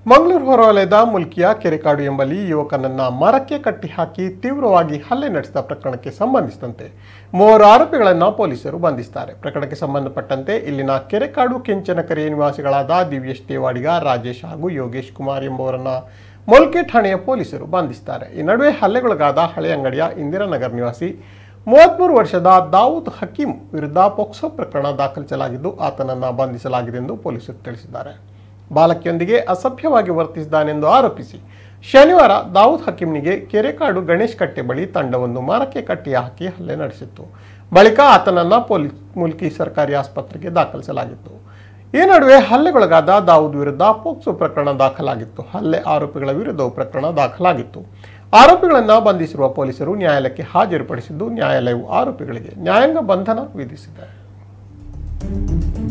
ಮಂಗಳೂರು ಹೊರವಲಯದ ಮುಲ್ಕಿಯ ಕೆರೆಕಾಡು ಎಂಬಲ್ಲಿ ಯುವಕನನ್ನ ಮರಕ್ಕೆ ಕಟ್ಟಿ ಹಾಕಿ ತೀವ್ರವಾಗಿ ಹಲ್ಲೆ ನಡೆಸಿದ ಪ್ರಕರಣಕ್ಕೆ ಸಂಬಂಧಿಸಿದಂತೆ ಮೂವರು ಆರೋಪಿಗಳನ್ನು ಪೊಲೀಸರು ಬಂಧಿಸಿದ್ದಾರೆ ಪ್ರಕರಣಕ್ಕೆ ಸಂಬಂಧಪಟ್ಟಂತೆ ಇಲ್ಲಿನ ಕೆರೆಕಾಡು ಕೆಂಚನಕೆರೆ ನಿವಾಸಿಗಳಾದ ದಿವ್ಯೇಶ್ ದೇವಾಡಿಗ ರಾಜೇಶ್ ಹಾಗೂ ಯೋಗೇಶ್ ಕುಮಾರ್ ಎಂಬುವರನ್ನ ಮೊಲ್ಕೆ ಠಾಣೆಯ ಪೊಲೀಸರು ಬಂಧಿಸಿದ್ದಾರೆ ಈ ನಡುವೆ ಹಲ್ಲೆಗೊಳಗಾದ ಹಳೆ ಅಂಗಡಿಯ ಇಂದಿರಾನಗರ್ ನಿವಾಸಿ ಮೂವತ್ಮೂರು ವರ್ಷದ ದಾವೂದ್ ಹಕೀಂ ವಿರುದ್ಧ ಪೊಕ್ಸೋ ಪ್ರಕರಣ ದಾಖಲಿಸಲಾಗಿದ್ದು ಆತನನ್ನು ಬಂಧಿಸಲಾಗಿದೆ ಎಂದು ಪೊಲೀಸರು ತಿಳಿಸಿದ್ದಾರೆ ಬಾಲಕಿಯೊಂದಿಗೆ ಅಸಭ್ಯವಾಗಿ ವರ್ತಿಸಿದ್ದಾನೆಂದು ಆರೋಪಿಸಿ ಶನಿವಾರ ದಾವೂದ್ ಹಕೀಂನಿಗೆ ಕೆರೆಕಾಡು ಗಣೇಶ್ ಕಟ್ಟೆ ಬಳಿ ತಂಡವೊಂದು ಮರಕ್ಕೆ ಕಟ್ಟಿ ಹಾಕಿ ಹಲ್ಲೆ ನಡೆಸಿತ್ತು ಬಳಿಕ ಆತನನ್ನ ಪೊಲೀಸ್ ಮುಲ್ಕಿ ಸರ್ಕಾರಿ ಆಸ್ಪತ್ರೆಗೆ ದಾಖಲಿಸಲಾಗಿತ್ತು ಈ ನಡುವೆ ಹಲ್ಲೆಗೊಳಗಾದ ದಾವೂದ್ ವಿರುದ್ಧ ಪೋಕ್ಸೋ ಪ್ರಕರಣ ದಾಖಲಾಗಿತ್ತು ಹಲ್ಲೆ ಆರೋಪಿಗಳ ವಿರುದ್ಧವೂ ಪ್ರಕರಣ ದಾಖಲಾಗಿತ್ತು ಆರೋಪಿಗಳನ್ನು ಬಂಧಿಸಿರುವ ಪೊಲೀಸರು ನ್ಯಾಯಾಲಯಕ್ಕೆ ಹಾಜರುಪಡಿಸಿದ್ದು ನ್ಯಾಯಾಲಯವು ಆರೋಪಿಗಳಿಗೆ ನ್ಯಾಯಾಂಗ ಬಂಧನ ವಿಧಿಸಿದೆ